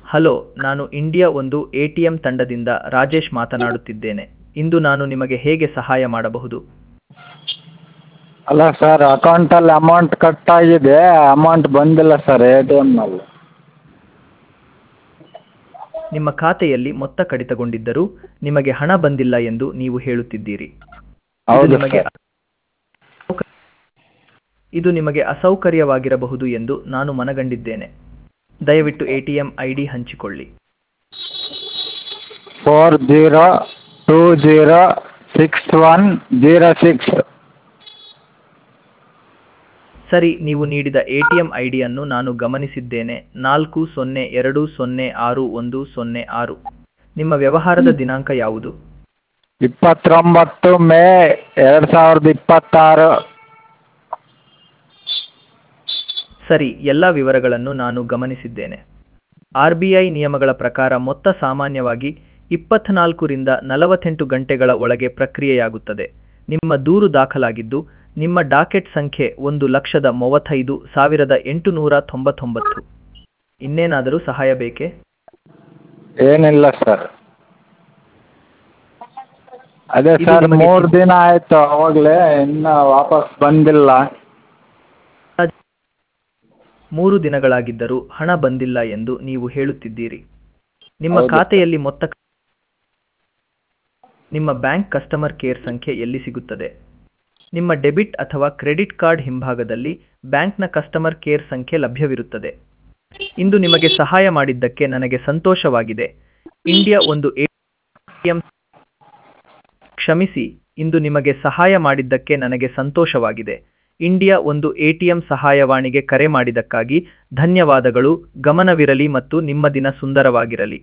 Hello ನಾನು India ಒಂದು A T M ತಂಡದಿಂದ ರಾಜೇಶ್ ಮಾತನಾಡುತ್ತಿದ್ದೇನೆ ಇಂದು ನಾನು ನಿಮಗೆ ಹೇಗೆ ಸಹಾಯ ಮಾಡಬಹುದು ಅಲ್ಲ ಸರ್ ಅಕೌಂಟಲ್ಲಿ ಅಮೌಂಟ್ ಕಟ್ ಆಗಿದೆ ಅಮೌಂಟ್ ಬಂದಿಲ್ಲ ಸರ್ ಎ ಟಿ ಎಮ್ನಲ್ಲಿ ನಿಮ್ಮ ಖಾತೆಯಲ್ಲಿ ಮೊತ್ತ ಕಡಿತಗೊಂಡಿದ್ದರೂ ನಿಮಗೆ ಹಣ ಬಂದಿಲ್ಲ ಎಂದು ನೀವು ಹೇಳುತ್ತಿದ್ದೀರಿ ಇದು ಹೌದು ನಿಮಗೆ ಸರ್ ಇದು ನಿಮಗೆ ಅಸೌಕರ್ಯವಾಗಿರಬಹುದು ಎಂದು ನಾನು ಮನಗಂಡಿದ್ದೇನೆ ದಯವಿಟ್ಟು A T M I D ಹಂಚಿಕೊಳ್ಳಿ four zero two zero six one zero six ಸರಿ ನೀವು ನೀಡಿದ ಎ ಟಿ ಎಂ ಐ ಡಿಯನ್ನು ನಾನು ಗಮನಿಸಿದ್ದೇನೆ ನಾಲ್ಕು ಸೊನ್ನೆ ಎರಡು ಸೊನ್ನೆ ಆರು ಒಂದು ಸೊನ್ನೆ ಆರು ನಿಮ್ಮ ವ್ಯವಹಾರದ ದಿನಾಂಕ ಯಾವುದು ಇಪ್ಪತ್ತೊಂಬತ್ತು ಮೇ ಎರಡು ಸಾವಿರದ ಇಪ್ಪತ್ತಾರು ಸರಿ ಎಲ್ಲ ವಿವರಗಳನ್ನು ನಾನು ಗಮನಿಸಿದ್ದೇನೆ ಆರ್ ಬಿ ಐ ನಿಯಮಗಳ ಪ್ರಕಾರ ಮೊತ್ತ ಸಾಮಾನ್ಯವಾಗಿ ಇಪ್ಪತ್ನಾಲ್ಕರಿಂದ ನಲವತ್ತೆಂಟು ಗಂಟೆಗಳ ಒಳಗೆ ಪ್ರಕ್ರಿಯೆಯಾಗುತ್ತದೆ ನಿಮ್ಮ ದೂರು ದಾಖಲಾಗಿದ್ದು ನಿಮ್ಮ ಡಾಕೆಟ್ ಸಂಖ್ಯೆ ಒಂದು ಲಕ್ಷದ ಮೂವತ್ತೈದು ಸಾವಿರದ ಎಂಟುನೂರ ತೊಂಬತ್ತೊಂಬತ್ತು ಇನ್ನೇನಾದರೂ ಸಹಾಯ ಬೇಕೇ ಏನಿಲ್ಲ ಸರ್ ಅದೇ ಇದು ಸರ್ ನಿಮಗೆ ಮೂರು ದಿನ ಆಯಿತು ಅವಾಗಲೇ ಇನ್ನೂ ವಾಪಸ್ ಬಂದಿಲ್ಲ ಮೂರು ದಿನಗಳಾಗಿದ್ದರೂ ಹಣ ಬಂದಿಲ್ಲ ಎಂದು ನೀವು ಹೇಳುತ್ತಿದ್ದೀರಿ ನಿಮ್ಮ ಹೌದು. ಖಾತೆಯಲ್ಲಿ ಮೊತ್ತ ನಿಮ್ಮ ಬ್ಯಾಂಕ್ ಕಸ್ಟಮರ್ ಕೇರ್ ಸಂಖ್ಯೆ ಎಲ್ಲಿ ಸಿಗುತ್ತದೆ ನಿಮ್ಮ ಡೆಬಿಟ್ ಅಥವಾ ಕ್ರೆಡಿಟ್ ಕಾರ್ಡ್ ಹಿಂಭಾಗದಲ್ಲಿ ಬ್ಯಾಂಕ್ನ ಕಸ್ಟಮರ್ ಕೇರ್ ಸಂಖ್ಯೆ ಲಭ್ಯವಿರುತ್ತದೆ ಇಂದು ನಿಮಗೆ ಸಹಾಯ ಮಾಡಿದ್ದಕ್ಕೆ ನನಗೆ ಸಂತೋಷವಾಗಿದೆ ಇಂಡಿಯಾ ಒಂದು ಎಟಿಎಂ ಕ್ಷಮಿಸಿ ಇಂದು ನಿಮಗೆ ಸಹಾಯ ಮಾಡಿದ್ದಕ್ಕೆ ನನಗೆ ಸಂತೋಷವಾಗಿದೆ ಇಂಡಿಯಾ ಒಂದು ಎಟಿಎಂ ಸಹಾಯವಾಣಿಗೆ ಕರೆ ಮಾಡಿದ್ದಕ್ಕಾಗಿ ಧನ್ಯವಾದಗಳು ಗಮನವಿರಲಿ ಮತ್ತು ನಿಮ್ಮ ದಿನ ಸುಂದರವಾಗಿರಲಿ